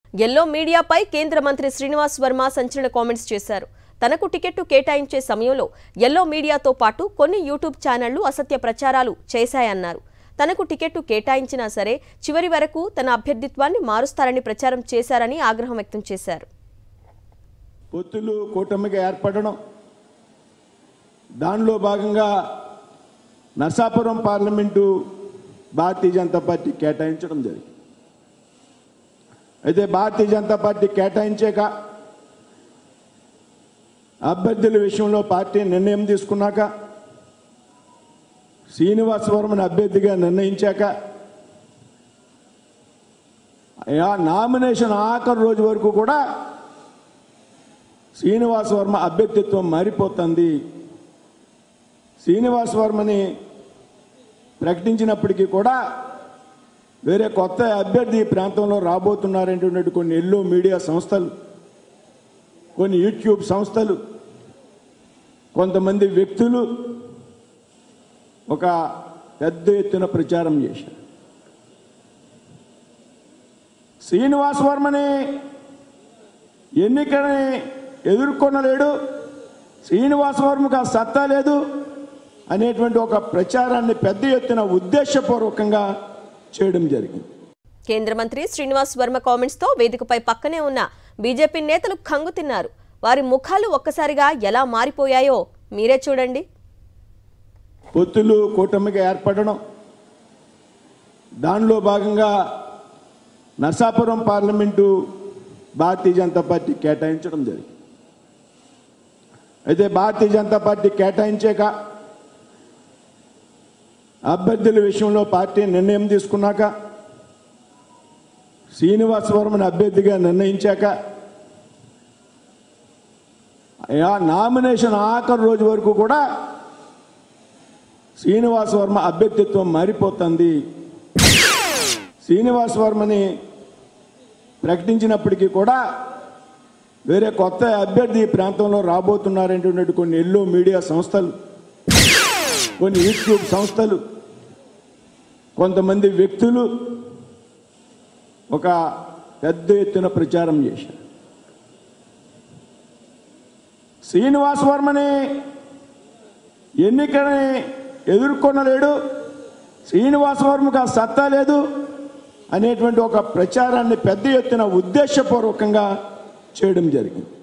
yellow మీడియాపై కేంద్ర మంత్రి శ్రీనివాస్ వర్మ సంచలన కామెంట్స్ చేశారు తనకు టికెట్టు కేటాయించే సమయంలో ఎల్లో మీడియాతో పాటు కొన్ని యూట్యూబ్ ఛానళ్లు అసత్య ప్రచారాలు చేశాయన్నారు తనకు టికెట్టు కేటాయించినా సరే చివరి వరకు తన అభ్యర్థిత్వాన్ని మారుస్తారని ప్రచారం చేశారని ఆగ్రహం వ్యక్తం చేశారు పొత్తులు కూటమిగా ఏర్పడడం దానిలో భాగంగా నర్సాపురం పార్లమెంటు భారతీయ జనతా పార్టీ కేటాయించడం జరిగింది అయితే భారతీయ జనతా పార్టీ కేటాయించాక అభ్యర్థుల విషయంలో పార్టీ నిర్ణయం తీసుకున్నాక శ్రీనివాస వర్మని అభ్యర్థిగా నిర్ణయించాక ఆ నామినేషన్ ఆఖరి రోజు వరకు కూడా శ్రీనివాస వర్మ అభ్యర్థిత్వం మారిపోతుంది శ్రీనివాస వర్మని ప్రకటించినప్పటికీ కూడా వేరే కొత్త అభ్యర్థి ఈ ప్రాంతంలో రాబోతున్నారనేటువంటి కొన్ని ఎల్లో మీడియా సంస్థలు కొన్ని యూట్యూబ్ సంస్థలు కొంతమంది వ్యక్తులు ఒక పెద్ద ఎత్తున ప్రచారం చేశారు శ్రీనివాస్ వర్మని ఎన్నికని ఎదుర్కొనలేడు శ్రీనివాస వర్మకు ఆ సత్తా లేదు అనేటువంటి ఒక ప్రచారాన్ని పెద్ద ఎత్తున ఉద్దేశపూర్వకంగా చేయడం జరిగింది కేంద్ర మంత్రి శ్రీనివాస్ వర్మ కామెంట్స్ తో వేదికపై పక్కనే ఉన్న బీజేపీ నేతలు కంగు తిన్నారు వారి ముఖాలు ఒక్కసారిగా ఎలా మారిపోయాయో మీరే చూడండి పొత్తులు కూటమిగా ఏర్పడడం దానిలో భాగంగా నర్సాపురం పార్లమెంటు భారతీయ జనతా పార్టీ కేటాయించడం జరిగింది అయితే భారతీయ జనతా పార్టీ కేటాయించాక అభ్యర్థుల విషయంలో పార్టీ నిర్ణయం తీసుకున్నాక శ్రీనివాస వర్మని అభ్యర్థిగా నిర్ణయించాక ఆ నామినేషన్ ఆఖరి రోజు వరకు కూడా శ్రీనివాస వర్మ అభ్యర్థిత్వం మారిపోతుంది శ్రీనివాస వర్మని ప్రకటించినప్పటికీ కూడా వేరే కొత్త అభ్యర్థి ఈ ప్రాంతంలో రాబోతున్నారనేటువంటి కొన్ని ఎల్లో మీడియా సంస్థలు కొన్ని యూట్యూబ్ సంస్థలు కొంతమంది వ్యక్తులు ఒక పెద్ద ఎత్తున ప్రచారం చేశారు శ్రీనివాస్ వర్మని ఎన్నికని ఎదుర్కొనలేడు శ్రీనివాస వర్మకు ఆ సత్తా లేదు అనేటువంటి ఒక ప్రచారాన్ని పెద్ద ఎత్తున ఉద్దేశపూర్వకంగా చేయడం జరిగింది